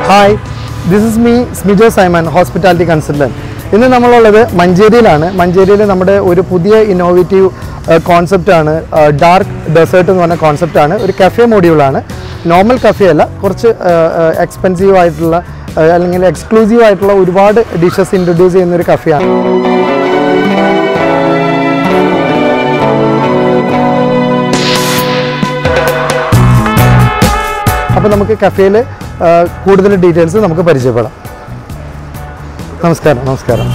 Hi this is me Smijo Simon hospitality consultant ഇന്ന് നമ്മളുള്ളത് മഞ്ചേരിയിലാണ് മഞ്ചേരിയിൽ നമ്മുടെ ഒരു പുതിയ ഇന്നോവേറ്റീവ് കോൺസെപ്റ്റാണ് ഡാർക്ക് ഡെസേർട്ട് എന്ന് പറഞ്ഞ കോൺസെപ്റ്റാണ് ഒരു കഫേ മോഡ്യൂളാണ് നോർമൽ കഫേ അല്ല കുറച്ച് എക്സ്പെൻസീവ് ആയിട്ടുള്ള ആ, അല്ലെങ്കിൽ എക്സ്ക്ലൂസീവ് ആയിട്ടുള്ള ഒരുപാട് ഡിഷസ് ഇൻട്രൊഡ്യൂസ് ചെയ്യുന്ന ഒരു കഫേയാണ് അപ്പോൾ നമുക്ക് കഫേയിൽ കൂടുതൽ ഡീറ്റെയിൽസ് നമുക്ക് പരിചയപ്പെടാം നമസ്കാരം നമസ്കാരം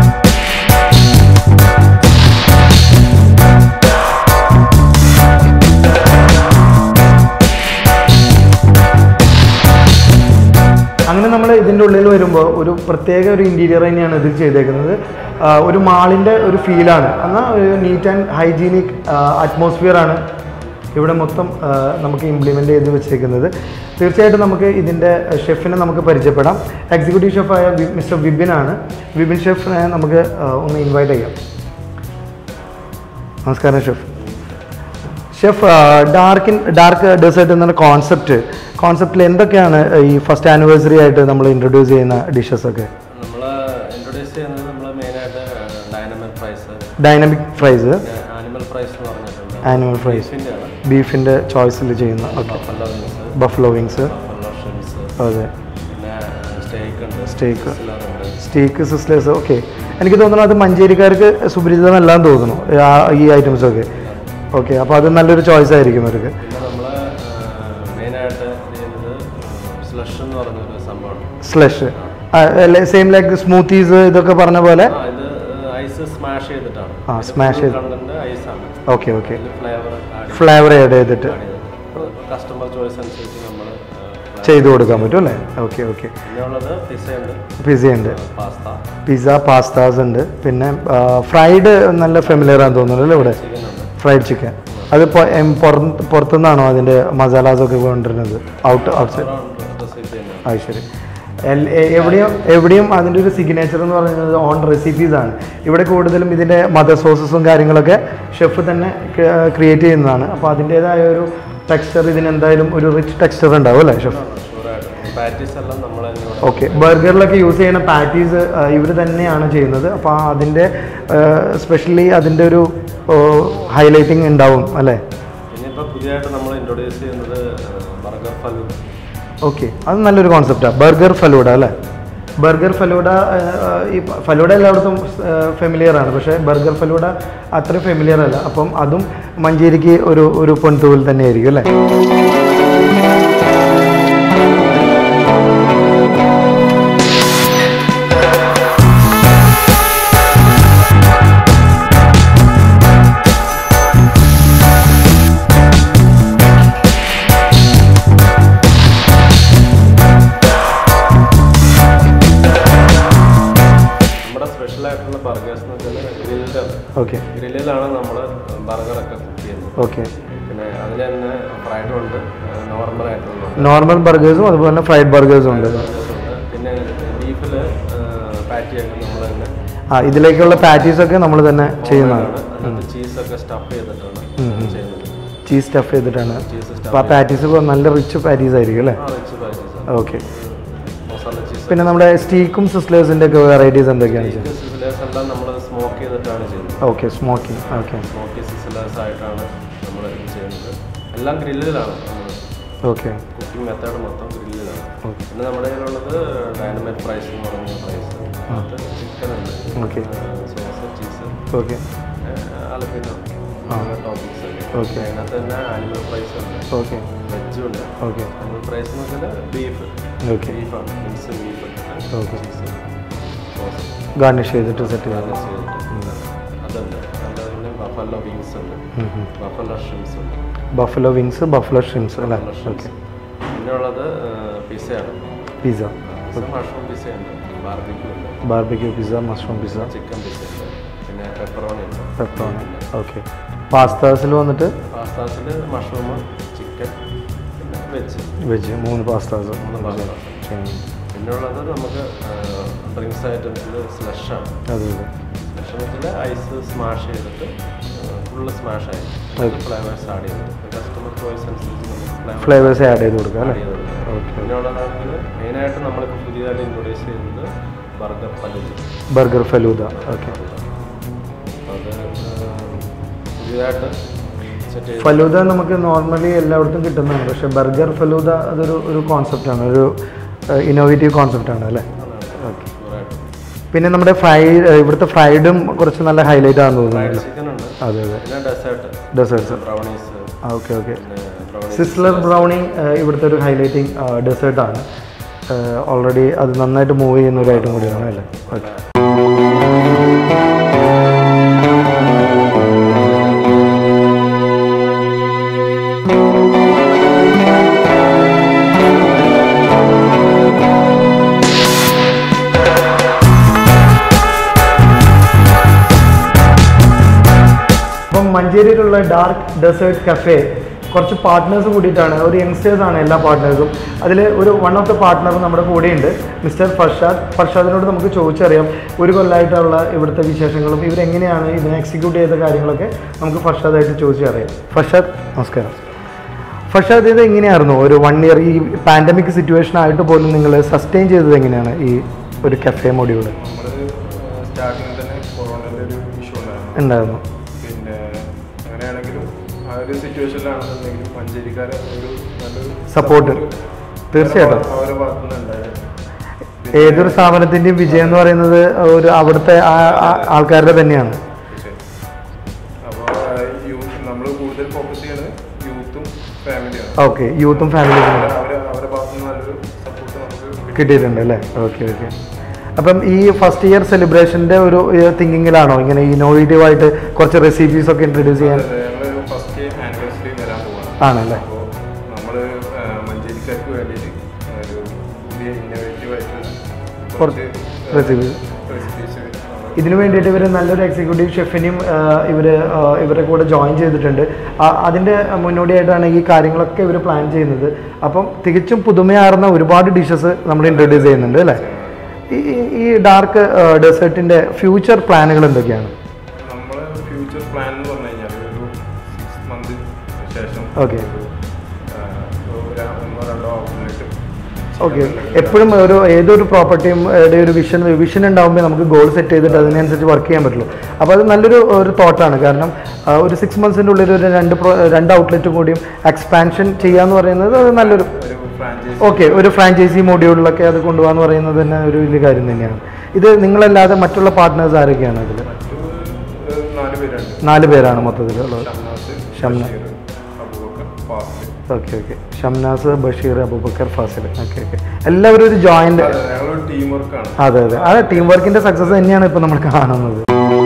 അങ്ങനെ നമ്മൾ ഇതിൻ്റെ ഉള്ളിൽ വരുമ്പോൾ ഒരു പ്രത്യേക ഒരു ഇൻറ്റീരിയർ തന്നെയാണ് ഇതിൽ ചെയ്തേക്കുന്നത് ആ, ഒരു മാളിൻ്റെ ഒരു ഫീലാണ് എന്നാൽ ഒരു നീറ്റ് ആൻഡ് ഹൈജീനിക് അറ്റ്മോസ്ഫിയർ ആണ് ഇവിടെ മൊത്തം ആ, നമുക്ക് ഇംപ്ലിമെൻ്റ് ചെയ്ത് വെച്ചേക്കുന്നത് തീർച്ചയായിട്ടും നമുക്ക് ഇതിൻ്റെ ഷെഫിനെ നമുക്ക് പരിചയപ്പെടാം എക്സിക്യൂട്ടീവ് ഷെഫായ വി- മിസ്റ്റർ വിപിനാണ് വിപിൻ ഷെഫിനെ നമുക്ക് ആ, ഒന്ന് ഇൻവൈറ്റ് ചെയ്യാം നമസ്കാരം chef chef dark dark dessert എന്ന കോൺസെപ്റ്റ് കോൺസെപ്റ്റിൽ എന്തൊക്കെയാണ് ഈ ഫസ്റ്റ് ആനിവേഴ്സറി ആയിട്ട് നമ്മൾ ഇൻട്രൊഡ്യൂസ് ചെയ്യുന്ന ഡിഷസ് ഒക്കെ നമ്മൾ ഇൻട്രൊഡ്യൂസ് ചെയ്യുന്നത് നമ്മൾ മെയിനായിട്ട് dynamic price dynamic fries animal price എന്ന് പറഞ്ഞിട്ടുണ്ട് ആനിമൽ ഫ്രൈസ് ബീഫിൻ്റെ ആണ് ബീഫിൻ്റെ ചോയ്സിൽ ചെയ്യുന്ന okay buffalo wings buffalo wings buffalo shrimps അതെ പിന്നെ സ്റ്റേക്ക് ഉണ്ട് സ്റ്റേക്ക് സിലറുണ്ട് സ്റ്റേക്ക് സിസ്ലേഴ്സ് ഓക്കെ എനിക്ക് തോന്നുന്നു അത് മഞ്ചേരിക്കാർക്ക് സുപരിചിതമെല്ലാം തോന്നുന്നു ആ ഈ ഐറ്റംസ് ഒക്കെ ഓക്കെ അപ്പോൾ അത് നല്ലൊരു ചോയ്സ് ആയിരിക്കും അവർക്ക് പിന്നെ നമ്മൾ മെയിനായിട്ട് ചെയ്യുന്നത് സ്ലഷ് എന്ന് പറഞ്ഞൊരു സംഭവമാണ് സ്ലഷ് സെയിം ലൈക്ക് സ്മൂത്തീസ് ഇതൊക്കെ പറഞ്ഞ പോലെ ആ ഇത് ഐസ് സ്മാഷ് ചെയ്തിട്ടാണ് ആ സ്മാഷ് ചെയ്ത് കണ്ടന്റ് ഐസാണ് ഓക്കെ ഓക്കെ ഇതിൽ ഫ്ലേവർ ആഡ് ഫ്ലേവർ ആഡ് ചെയ്തിട്ട് കസ്റ്റമർ ചോയ്സ് അനുസരിച്ച് നമ്മൾ ചെയ്ത് കൊടുക്കാൻ പറ്റും അല്ലേ ഓക്കെ ഓക്കെ പിന്നെ ഉള്ളത് പിസയുണ്ട് പിസ ഉണ്ട് പാസ്ത പിസ്സ പാസ്താസ് ഉണ്ട് പിന്നെ ഫ്രൈഡ് നല്ല ഫെമിലിയർ ആണെന്ന് തോന്നുന്നു അല്ലേ ഇവിടെ ചിക്കൻ ഉണ്ട് ഫ്രൈഡ് ചിക്കൻ അത് പൊ- എം പുറത്ത് പുറത്തുനിന്നാണോ അതിൻ്റെ മസാലാസ് ഒക്കെ കൊണ്ടുവരുന്നത് ഔട്ട് ഔട്ട് സൈഡ് റെസിപ്പി തന്നെ അത് ശരി എൽ- എ- എവിടെയും എവിടെയും അതിൻ്റെ ഒരു സിഗ്നേച്ചർ എന്ന് പറയുന്നത് ഓൺ റെസിപ്പീസ് ആണ് ഇവിടെ കൂടുതലും ഇതിൻ്റെ മദർ സോസസും കാര്യങ്ങളൊക്കെ ഷെഫ് തന്നെ ക്രിയേറ്റ് ചെയ്യുന്നതാണ് അപ്പോൾ അതിൻ്റേതായ ഒരു ടെക്സ്ചർ ഇതിന് എന്തായാലും ഒരു റിച്ച് ടെക്സ്ചർ ഉണ്ടാവും അല്ലേ ഷെഫ് ഷുവറായിട്ട് പാറ്റീസ് എല്ലാം നമ്മൾ തന്നെ ഇവിടെ ഓക്കെ ബർഗറിലൊക്കെ യൂസ് ചെയ്യുന്ന പാറ്റീസ് ഇവർ തന്നെയാണ് ചെയ്യുന്നത് അപ്പോൾ അതിൻ്റെ സ്പെഷ്യലി അതിൻ്റെ ഒരു ഹൈലൈറ്റിംഗ് ഉണ്ടാവും അല്ലേ ഇനിയിപ്പോൾ പുതിയതായിട്ട് നമ്മൾ ഇൻട്രൊഡ്യൂസ് ചെയ്യുന്നത് ബർഗർ ഫലു ഓക്കെ അത് നല്ലൊരു കോൺസെപ്റ്റാണ് ബർഗർ ഫലൂഡ അല്ലേ ബർഗർ ഫലൂഡ ഈ ഫലൂഡ എല്ലായിടത്തും ഫെമിലിയർ ആണ് പക്ഷേ ബർഗർ ഫലൂഡ അത്ര ഫെമിലിയർ അല്ല അപ്പം അതും മഞ്ചേരിക്ക് ഒരു ഒരു പൊൻതൂവൽ തന്നെയായിരിക്കും അല്ലേ നമ്മുടെ സ്പെഷ്യൽ ആയിട്ടുള്ള ബർഗേഴ്സ് എന്ന് വെച്ചാൽ ഗ്രിൽഡ് ഓക്കെ ഗ്രില്ലിലാണ് നമ്മൾ ബർഗറൊക്കെ കുക്ക് ചെയ്യുന്നത് ഓക്കെ പിന്നെ അതിൽ തന്നെ ഫ്രൈഡും ഉണ്ട് നോർമൽ ആയിട്ടുള്ള നോർമൽ ബർഗേഴ്സും അതുപോലെ തന്നെ ഫ്രൈഡ് ബർഗേഴ്സും ഉണ്ട് ബർഗേഴ്സ് ഉണ്ട് പിന്നെ ബീഫിൽ പാറ്റിയൊക്കെ നമ്മൾ തന്നെ ആ ഇതിലേക്കുള്ള പാറ്റീസ് ഒക്കെ നമ്മൾ തന്നെ ചെയ്യുന്നതാണ് അതിനകത്ത് ചീസൊക്കെ സ്റ്റഫ് ചെയ്തിട്ടാണ് ചെയ്യുന്നത് ചീസ് സ്റ്റഫ് ചെയ്തിട്ടാണ് ചീസ് അപ്പോൾ ആ പാറ്റീസ് നല്ല റിച്ച് പാറ്റീസ് ആയിരിക്കും അല്ലേ ആ rich patties okay masala cheese പിന്നെ നമ്മുടെ സ്റ്റീക്കും സിസ്ലേഴ്സിൻ്റെ ഒക്കെ വെറൈറ്റീസ് എന്തൊക്കെയാണ് ചെയ്യുന്നത് സിസിലേഴ്സ് എല്ലാം നമ്മൾ സ്മോക്ക് ചെയ്തിട്ടാണ് ചെയ്യുന്നത് okay smoking okay smoky sizzlers ആയിട്ടാണ് നമ്മൾ ഇത് ചെയ്യുന്നത് എല്ലാം ഗ്രില്ലിലാണ് നമ്മൾ ഓക്കെ കുക്കിംഗ് മെത്തേഡ് മൊത്തം ഗ്രില്ലിലാണ് Okay. പിന്നെ നമ്മുടെ കയ്യിലുള്ളത് ഡൈനമൈറ്റ് പ്രൈസ് എന്ന് പറഞ്ഞ പ്രൈസ് അത് ചിക്കൻ ഉണ്ട് Okay. Sauce cheese okay jalapeno toppings Okay. അതിനകത്ത് തന്നെ ആനിമൽ പ്രൈസ് ഉണ്ട് ഓക്കെ വെജും ഉണ്ട് ഓക്കെ ആനിമൽ പ്രൈസ് എന്ന് വെച്ചാൽ ബീഫ് ഓക്കെ ബീഫാണ് mix beef Okay. Cheese sauce garnish ചെയ്തിട്ട് സെറ്റ് ചെയ്യാം ബാലൻസ് ചെയ്തിട്ട് അതുണ്ട് അതുപോലെ ബഫല്ലോ വിങ്സ് ഉണ്ട് ബഫല്ലോ ഷ്രിംസ് ഉണ്ട് ബഫലോ വിങ്സ് ബഫലോ ഷ്രിംസ് അല്ലേ ബഫല്ലോ ഓക്കെ ഷ്രിംസ് പിന്നെ ഉള്ളത് പിസയാണ് പിസ്സ മഷ്റൂം പിസ ഉണ്ട് ബാർബിക്യൂ ഉണ്ട് barbecue pizza mushroom pizza chicken pizza ഉണ്ട് പിന്നെ പെപ്പറോണി ഉണ്ട് പെപ്രോണി ഓക്കെ പാസ്താസിൽ വന്നിട്ട് പാസ്താസിൽ മഷ്റൂം ചിക്കൻ പിന്നെ വെജ് വെജ് മൂന്ന് പാസ്താസ് മൂന്ന് പാസ്ത പിന്നെ ഉള്ളത് നമുക്ക് ഡ്രിങ്ക്സ് ഐറ്റംസിൽ സ്ലഷാണ് അതെ അതെ സ്ലഷ് എന്ന് വെച്ചാൽ ഐസ് സ്മാഷ് ചെയ്തിട്ട് ഫുള്ള് സ്മാഷ് ആയി ഫ്ലേവേഴ്സ് ആഡ് ചെയ്തിട്ട് കസ്റ്റമർ ചോയ്സ് അനുസരിച്ച് നമുക്ക് ഫ്ലേവേഴ്സ് ആഡ് ചെയ്ത് കൊടുക്കാം അല്ലേ ആഡ് ചെയ്ത് കൊടുക്കാം ഓക്കെ പിന്നെയുള്ളതാണെങ്കിൽ മെയിനായിട്ട് നമ്മളിപ്പോൾ പുതിയതായിട്ട് ഇൻട്രൊഡ്യൂസ് ചെയ്യുന്നത് ബർഗർ പലജി ബർഗർ ഫലൂദ ഓക്കെ അത് ആ, പുതിയതായിട്ട് സെറ്റ് ചെയ്ത് ഫലൂദ നമുക്ക് നോർമലി എല്ലായിടത്തും കിട്ടുന്നതാണ് പക്ഷേ ബർഗർ ഫലൂദ അതൊരു ഒരു കോൺസെപ്റ്റാണ് ഒരു ഇന്നോവേറ്റീവ് കോൺസെപ്റ്റാണ് അല്ലേ ഓക്കെ പുതിയതായിട്ട് പിന്നെ നമ്മുടെ ഫ്രൈ ഇവിടുത്തെ ഫ്രൈഡും കുറച്ച് നല്ല ഹൈലൈറ്റ് ആണെന്ന് തോന്നുന്നു ചിക്കൻ ഉണ്ട് അതെ അതെ പിന്നെ dessert desserts brownies okay okay പിന്നെ ബ്രൗണീസ് സിസ്ലർ ബ്രൗണി ഇവിടുത്തെ ഒരു ഹൈലൈറ്റിംഗ് ഡെസേർട്ടാണ് ഓൾറെഡി അത് നന്നായിട്ട് മൂവ് ചെയ്യുന്ന ഒരു ഐറ്റം കൂടിയാണ് അല്ലേ ഓക്കെ അപ്പം മഞ്ചേരിയിലുള്ള ഡാർക്ക് ഡെസേർട്ട് കഫേ കുറച്ച് പാർട്ട്നേഴ്സ് കൂടിയിട്ടാണ് ഒരു യങ്സ്റ്റേഴ്സ് ആണ് എല്ലാ പാർട്ട്നേഴ്സും അതിൽ ഒരു വൺ ഓഫ് ദ പാർട്ട്ണർ നമ്മുടെ കൂടെയുണ്ട് മിസ്റ്റർ ഫർഷാദ് ഫർഷാദിനോട് നമുക്ക് ചോദിച്ചറിയാം ഒരു കൊല്ലമായിട്ടുള്ള ഇവിടുത്തെ വിശേഷങ്ങളും ഇവരെങ്ങനെയാണ് ഇതിനെ എക്സിക്യൂട്ട് ചെയ്ത കാര്യങ്ങളൊക്കെ നമുക്ക് ഫർഷാദായിട്ട് ചോദിച്ചറിയാം ഫർഷാദ് നമസ്കാരം ഫർഷാദ് ഇത് എങ്ങനെയായിരുന്നു ഒരു വൺ ഇയർ ഈ പാൻഡമിക് സിറ്റുവേഷൻ ആയിട്ട് പോലും നിങ്ങൾ സസ്റ്റെയിൻ ചെയ്തത് എങ്ങനെയാണ് ഈ ഒരു കഫേ മൊഡ്യൂൾ നമ്മൾ സ്റ്റാർട്ടിങ്ങിൽ തന്നെ കൊറോണയുടെ ഒരു ഇഷ്യൂ ഉണ്ടായിരുന്നു ഉണ്ടായിരുന്നു പിന്നെ അങ്ങനെയാണെങ്കിലും ആ ഒരു സിറ്റുവേഷനിലാണെന്നുണ്ടെങ്കിലും മഞ്ചേരിക്കാരെ ഒരു നല്ലൊരു Support. support തീർച്ചയായിട്ടും. അവരെ- അവരെ ഭാഗത്തു നിന്ന് ഉണ്ടായിരുന്നു ഏതൊരു സ്ഥാപനത്തിന്റെയും വിജയം എന്ന് പറയുന്നത് ഒരു അവിടുത്തെ ആ- ആ- ആൾക്കാരുടെ തന്നെയാണ് അപ്പോൾ യൂത്ത് നമ്മൾ കൂടുതൽ ഫോക്കസ് ചെയ്യുന്നത് യൂത്തും ഫാമിലിയാണ് ഓക്കെ യൂത്തും ഫാമിലിയും അവരെ അവരെ ഭാഗത്തു നിന്ന് നല്ലൊരു സപ്പോർട്ട് നമുക്ക് കിട്ടിയിട്ടുണ്ട് അല്ലേ ഓക്കെ ഓക്കെ അപ്പം ഈ ഫസ്റ്റ് ഇയർ സെലിബ്രേഷൻ്റെ ഒരു തിങ്കിങ്ങിലാണോ ഇങ്ങനെ ഇന്നോവേറ്റീവ് ആയിട്ട് കുറച്ച് റെസിപ്പീസ് ഒക്കെ ഇൻട്രൊഡ്യൂസ് ചെയ്യാൻ ഞങ്ങൾ ഫസ്റ്റ് ആനിവേഴ്സറി വരാൻ പോവാണ് ആണല്ലേ അപ്പോൾ നമ്മൾ മഞ്ചേരിക്കാർക്ക് വേണ്ടിയിട്ട് ഒരു പുതിയ ഇന്നോവേറ്റീവ് ആയിട്ടുള്ള കുറച്ച് recipes. റെസിപ്പീസ് ഇതിനു വേണ്ടിയിട്ട് ഇവർ നല്ലൊരു എക്സിക്യൂട്ടീവ് ഷെഫിനെയും ഇവർ ഇവരുടെ കൂടെ ജോയിൻ ചെയ്തിട്ടുണ്ട് ആ- അതിൻ്റെ മുന്നോടിയായിട്ടാണ് ഈ കാര്യങ്ങളൊക്കെ ഇവർ പ്ലാൻ ചെയ്യുന്നത് അപ്പം തികച്ചും പുതുമയാർന്ന ഒരുപാട് ഡിഷസ് നമ്മൾ ഇൻട്രൊഡ്യൂസ് ചെയ്യുന്നുണ്ട് അല്ലേ ഈ ഈ- ഈ ഡാർക്ക് ഡെസേർട്ടിൻ്റെ ഫ്യൂച്ചർ പ്ലാനുകൾ എന്തൊക്കെയാണ് നമ്മളെ ഫ്യൂച്ചർ പ്ലാൻ എന്ന് പറഞ്ഞു കഴിഞ്ഞാൽ ഒരു സിക്സ് മന്ത് ശേഷം Okay. ഒരു, ആ, ഒരു ഒന്നോ രണ്ടോ ഔട്ട്ലെറ്റ് ഓക്കെ എപ്പോഴും ഒരു ഏതൊരു പ്രോപ്പർട്ടിയും ഒരു വിഷൻ വിഷൻ ഉണ്ടാകുമ്പോൾ നമുക്ക് ഗോൾ സെറ്റ് ചെയ്തിട്ട് അതിനനുസരിച്ച് വർക്ക് ചെയ്യാൻ പറ്റുള്ളൂ അപ്പോൾ അത് നല്ലൊരു ഒരു തോട്ടാണ് കാരണം ആ, ഒരു സിക്സ് മന്ത്സിൻ്റെ ഉള്ളിൽ ഒരു രണ്ട് pro- രണ്ട് ഔട്ട്ലെറ്റ് കൂടിയും എക്സ്പാൻഷൻ ചെയ്യാന്ന് പറയുന്നത് അത് നല്ലൊരു ഒരു ഫ്രാഞ്ചൈസി ഓക്കെ ഒരു ഫ്രാഞ്ചൈസി മോഡ്യൂളിലൊക്കെ അത് കൊണ്ടുപോകാന്ന് പറയുന്നത് തന്നെ ഒരു വലിയ കാര്യം തന്നെയാണ് ഇത് നിങ്ങളല്ലാതെ മറ്റുള്ള പാർട്ട്നേഴ്സ് ആരൊക്കെയാണ് ഇതിൽ മറ്റു ഏഹ്, നാല് പേരുണ്ട് നാല് പേരാണ് മൊത്തത്തിലുള്ളത് ഷംനാസ് ഷംന- Basheer, Abubakar Fasil okay okay Shamnas Basheer Abubakar Fasil okay okay എല്ലാവരും ഒരു ജോയിൻ്റ് അതെ, ഞങ്ങളൊരു ടീം വർക്കാണ് അതെ അതെ ആ ടീം വർക്കിന്റെ സക്സസ് തന്നെയാണ് ഇപ്പൊ നമ്മൾ കാണുന്നത്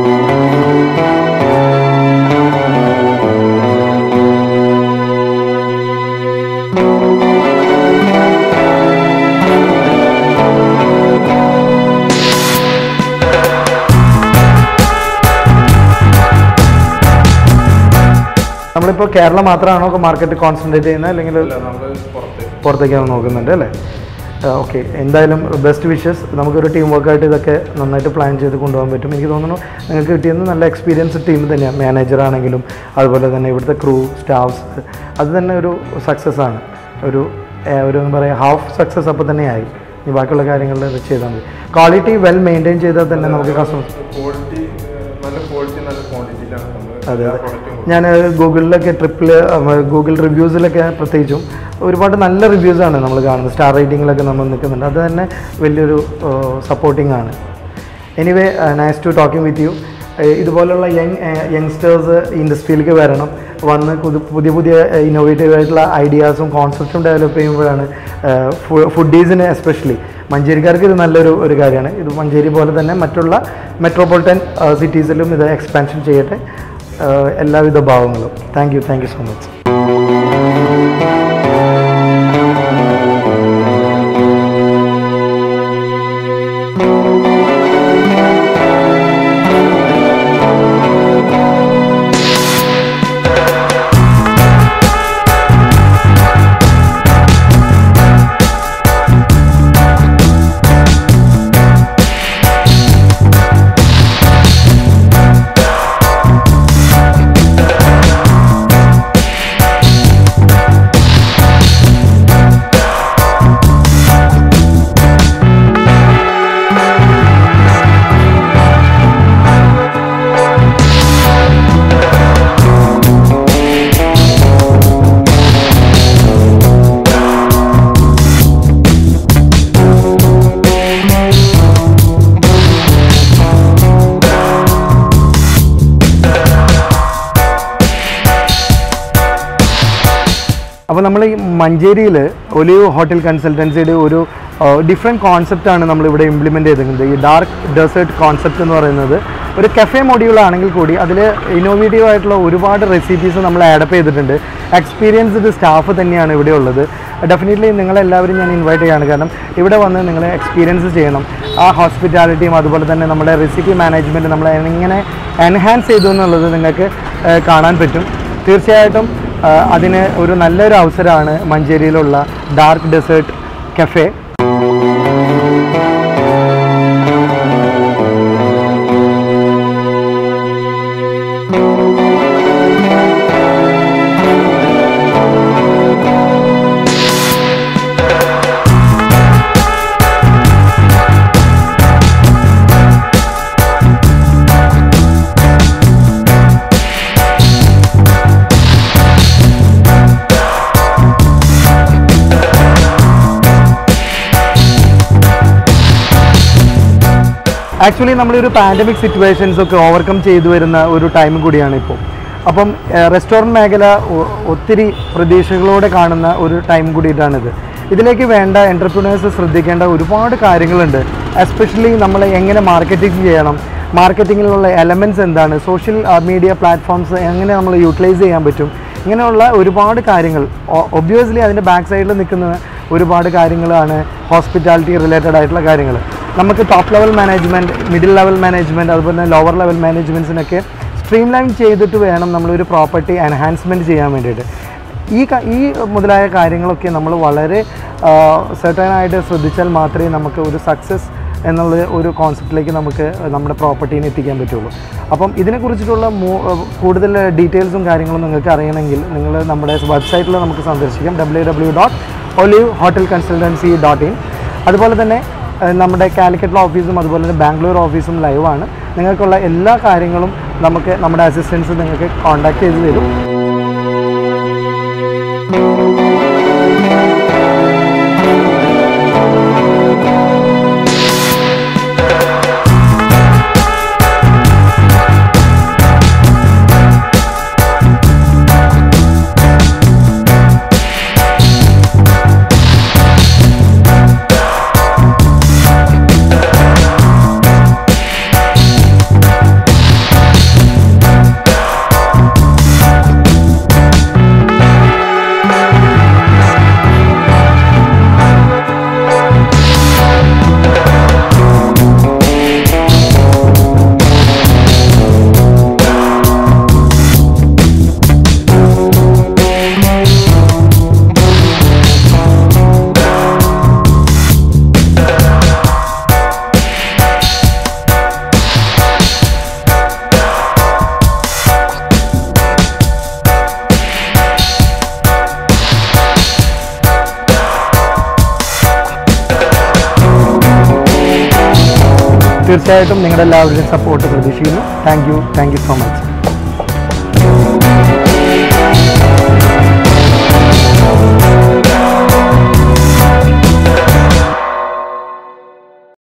നമ്മളിപ്പോൾ കേരളം മാത്രമാണോ മാർക്കറ്റ് കോൺസെൻട്രേറ്റ് ചെയ്യുന്നത് അല്ലെങ്കിൽ അല്ല നമ്മൾ പുറത്ത് പുറത്തേക്ക് നോക്കുന്നുണ്ട് അല്ലേ ഓക്കെ എന്തായാലും ബെസ്റ്റ് വിഷസ് നമുക്കൊരു ടീം വർക്കായിട്ട് ഇതൊക്കെ നന്നായിട്ട് പ്ലാൻ ചെയ്ത് കൊണ്ടുപോകാൻ പറ്റും എനിക്ക് തോന്നുന്നു നിങ്ങൾക്ക് കിട്ടിയത് നല്ല എക്സ്പീരിയൻസ് ടീം തന്നെയാണ് മാനേജർ ആണെങ്കിലും അതുപോലെ തന്നെ ഇവിടുത്തെ ക്രൂ സ്റ്റാഫ്സ് അത് തന്നെ ഒരു സക്സസ് ആണ് ഒരു ഏഹ്, ഒരു എന്താ പറയുക ഹാഫ് സക്സസ് അപ്പോൾ തന്നെയായി ഈ ബാക്കിയുള്ള കാര്യങ്ങളിൽ ഇത് ചെയ്താൽ മതി ക്വാളിറ്റി വെൽ മെയിൻറ്റെയിൻ ചെയ്താൽ തന്നെ നമുക്ക് കസ്റ്റമേഴ്സ് ക്വാളിറ്റി നല്ല ക്വാളിറ്റി നല്ല ക്വാണ്ടിറ്റിയിലാണ് നമ്മൾ അതെ എല്ലാ അതെ പ്രൊഡക്റ്റും ഞാൻ ഗൂഗിളിലൊക്കെ ട്രിപ്പിൽ ഗൂഗിൾ റിവ്യൂസിലൊക്കെ പ്രത്യേകിച്ചും ഒരുപാട് നല്ല റിവ്യൂസാണ് നമ്മൾ കാണുന്നത് സ്റ്റാർ റേറ്റിങ്ങിലൊക്കെ നമ്മൾ നിൽക്കുന്നുണ്ട് അത് തന്നെ വലിയൊരു സപ്പോർട്ടിംഗ് ആണ് anyway nice to talking with you ഇതുപോലുള്ള യങ് യങ്സ്റ്റേഴ്സ് ഇൻഡസ്ട്രിയിലേക്ക് വരണം വന്ന് പുതു- പുതിയ പുതിയ ഇന്നോവേറ്റീവ് ആയിട്ടുള്ള ഐഡിയാസും കോൺസെപ്റ്റും ഡെവലപ്പ് ചെയ്യുമ്പോഴാണ് ഫുഡീസിന് എസ്പെഷ്യലി മഞ്ചേരിക്കാർക്ക് ഇത് നല്ലൊരു ഒരു കാര്യമാണ് ഇത് മഞ്ചേരി പോലെ തന്നെ മറ്റുള്ള മെട്രോപൊളിറ്റൻ സിറ്റീസിലും ഇത് എക്സ്പാൻഷൻ ചെയ്യട്ടെ ഏഹ് എല്ലാവിധ ഭാവങ്ങളും thank you thank you so much അപ്പോൾ നമ്മൾ ഈ മഞ്ചേരിയിൽ ഒലിവ് ഹോട്ടൽ കൺസൾട്ടൻസിയുടെ ഒരു ഡിഫറെൻറ്റ് കോൺസെപ്റ്റാണ് നമ്മളിവിടെ ഇംപ്ലിമെൻ്റ് ചെയ്തിരിക്കുന്നത് ഈ ഡാർക്ക് ഡെസേർട്ട് കോൺസെപ്റ്റ് എന്ന് പറയുന്നത് ഒരു കഫേ മൊഡ്യൂൾ ആണെങ്കിൽ കൂടി അതിൽ ഇന്നോവേറ്റീവ് ആയിട്ടുള്ള ഒരുപാട് റെസിപ്പീസ് നമ്മൾ ആഡപ്പ് ചെയ്തിട്ടുണ്ട് എക്സ്പീരിയൻസ്ഡ് സ്റ്റാഫ് തന്നെയാണ് ഇവിടെ ഉള്ളത് ഡെഫിനറ്റ്ലി നിങ്ങളെല്ലാവരും ഞാൻ ഇൻവൈറ്റ് ചെയ്യാണ് കാരണം ഇവിടെ വന്ന് നിങ്ങൾ എക്സ്പീരിയൻസ് ചെയ്യണം ആ ഹോസ്പിറ്റാലിറ്റിയും അതുപോലെ തന്നെ നമ്മുടെ റെസിപ്പി മാനേജ്മെൻറ്റ് നമ്മൾ എങ്ങനെ എൻഹാൻസ് ചെയ്തു എന്നുള്ളത് നിങ്ങൾക്ക് ഏഹ്, കാണാൻ പറ്റും തീർച്ചയായിട്ടും ആ, അതിന് ഒരു നല്ലൊരു അവസരമാണ് മഞ്ചേരിയിലുള്ള ഡാർക്ക് ഡെസേർട്ട് കഫേ ആക്ച്വലി നമ്മളൊരു പാൻഡമിക് സിറ്റുവേഷൻസ് ഒക്കെ ഓവർകം ചെയ്തു വരുന്ന ഒരു ടൈം കൂടിയാണ് ഇപ്പോൾ അപ്പം റെസ്റ്റോറൻറ്റ് മേഖല ഒ- ഒത്തിരി പ്രതീക്ഷകളോടെ കാണുന്ന ഒരു ടൈം കൂടിയിട്ടാണിത് ഇതിലേക്ക് വേണ്ട എൻ്റർപ്രിനേഴ്സ് ശ്രദ്ധിക്കേണ്ട ഒരുപാട് കാര്യങ്ങളുണ്ട് എസ്പെഷ്യലി നമ്മൾ എങ്ങനെ മാർക്കറ്റിംഗ് ചെയ്യണം മാർക്കറ്റിങ്ങിലുള്ള എലമെൻറ്റ്സ് എന്താണ് സോഷ്യൽ മീഡിയ പ്ലാറ്റ്ഫോംസ് എങ്ങനെ നമ്മൾ യൂട്ടിലൈസ് ചെയ്യാൻ പറ്റും ഇങ്ങനെയുള്ള ഒരുപാട് കാര്യങ്ങൾ ഒബ്വിയസ്ലി അതിൻ്റെ ബാക്ക് സൈഡിൽ നിൽക്കുന്ന ഒരുപാട് കാര്യങ്ങളാണ് ഹോസ്പിറ്റാലിറ്റി റിലേറ്റഡ് ആയിട്ടുള്ള കാര്യങ്ങൾ നമുക്ക് top level management middle level management അതുപോലെ തന്നെ ലോവർ ലെവൽ മാനേജ്മെൻറ്റ്സിനൊക്കെ സ്ട്രീം ലൈൻ ചെയ്തിട്ട് വേണം നമ്മളൊരു പ്രോപ്പർട്ടി എൻഹാൻസ്മെൻറ്റ് ചെയ്യാൻ വേണ്ടിയിട്ട് ഈ ക- ഈ മുതലായ കാര്യങ്ങളൊക്കെ നമ്മൾ വളരെ സെർട്ടനായിട്ട് ശ്രദ്ധിച്ചാൽ മാത്രമേ നമുക്ക് ഒരു സക്സസ് എന്നുള്ള ഒരു കോൺസെപ്റ്റിലേക്ക് നമുക്ക് നമ്മുടെ പ്രോപ്പർട്ടീനെ എത്തിക്കാൻ പറ്റുള്ളൂ അപ്പം ഇതിനെക്കുറിച്ചിട്ടുള്ള മൂ- കൂടുതൽ ഡീറ്റെയിൽസും കാര്യങ്ങളും നിങ്ങൾക്ക് അറിയണമെങ്കിൽ നിങ്ങൾ നമ്മുടെ വെബ്സൈറ്റിൽ നമുക്ക് സന്ദർശിക്കാം W W dot olive hotel consultancy dot in അതുപോലെ തന്നെ ഏഹ്, നമ്മുടെ കാലിക്കറ്റിലെ ഓഫീസും അതുപോലെ തന്നെ ബാംഗ്ലൂർ ഓഫീസും ലൈവാണ് നിങ്ങൾക്കുള്ള എല്ലാ കാര്യങ്ങളും നമുക്ക് നമ്മുടെ അസിസ്റ്റൻസ് നിങ്ങൾക്ക് കോൺടാക്ട് ചെയ്ത് തരും തീർച്ചയായിട്ടും നിങ്ങളുടെ എല്ലാവരുടെയും സപ്പോർട്ട് പ്രതീക്ഷിക്കുന്നു thank you thank you so much